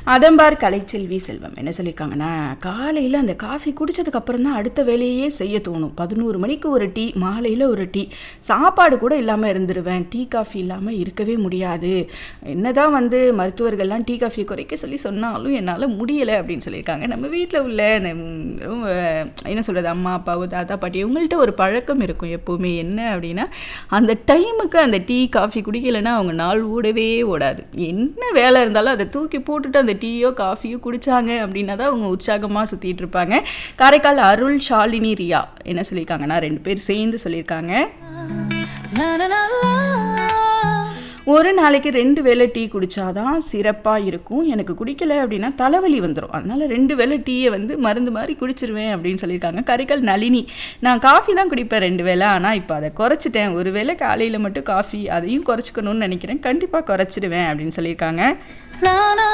அதம்பார் கலைச்செல்வி செல்வம் என்ன சொல்லியிருக்காங்கன்னா காலையில் அந்த காஃபி குடிச்சதுக்கு அப்புறம் தான் அடுத்த வேலையே செய்ய தோணும் பதினோரு மணிக்கு ஒரு டீ மாலையில் ஒரு டீ சாப்பாடு கூட இல்லாமல் இருந்துருவேன் டீ காஃபி இல்லாமல் இருக்கவே முடியாது என்னதான் வந்து மருத்துவர்கள்லாம் டீ காஃபி குறைக்க சொல்லி சொன்னாலும் என்னால் முடியலை அப்படின்னு சொல்லியிருக்காங்க நம்ம வீட்டில் உள்ள இந்த ம், ரொம்ப, என்ன சொல்கிறது அம்மா அப்பாவோ தாத்தா பாட்டி இவங்கள்ட்ட ஒரு பழக்கம் இருக்கும் எப்போவுமே என்ன அப்படின்னா அந்த டைமுக்கு அந்த டீ காஃபி குடிக்கலைன்னா அவங்க நாள் ஓடவே ஓடாது என்ன வேலை இருந்தாலும் அதை தூக்கி போட்டுட்டு அந்த டீயோ காஃபியோ குடிச்சாங்க அப்படின்னா தான் அவங்க உற்சாகமாக சுற்றிட்டு இருப்பாங்க காரைக்கால் அருள் ஷாலினி ரியா என்ன சொல்லியிருக்காங்கன்னா ரெண்டு பேர் சேர்ந்து சொல்லியிருக்காங்க La la la la. ஒரு நாளைக்கு ரெண்டு வேளை டீ குடித்தாதான் சிறப்பாக இருக்கும் எனக்கு குடிக்கல அப்படின்னா தலைவலி வந்துடும் அதனால் ரெண்டு வேளை டீயை வந்து மருந்து மாதிரி குடிச்சிருவேன் அப்படின்னு சொல்லியிருக்காங்க கரிக்கல் நளினி நான் காஃபி தான் குடிப்பேன் ரெண்டு வேளை ஆனால் இப்போ அதை குறைச்சிட்டேன் ஒரு வேளை காலையில் மட்டும் காஃபி அதையும் குறைச்சிக்கணும்னு நினைக்கிறேன் கண்டிப்பாக குறைச்சிடுவேன் அப்படின்னு சொல்லியிருக்காங்க La la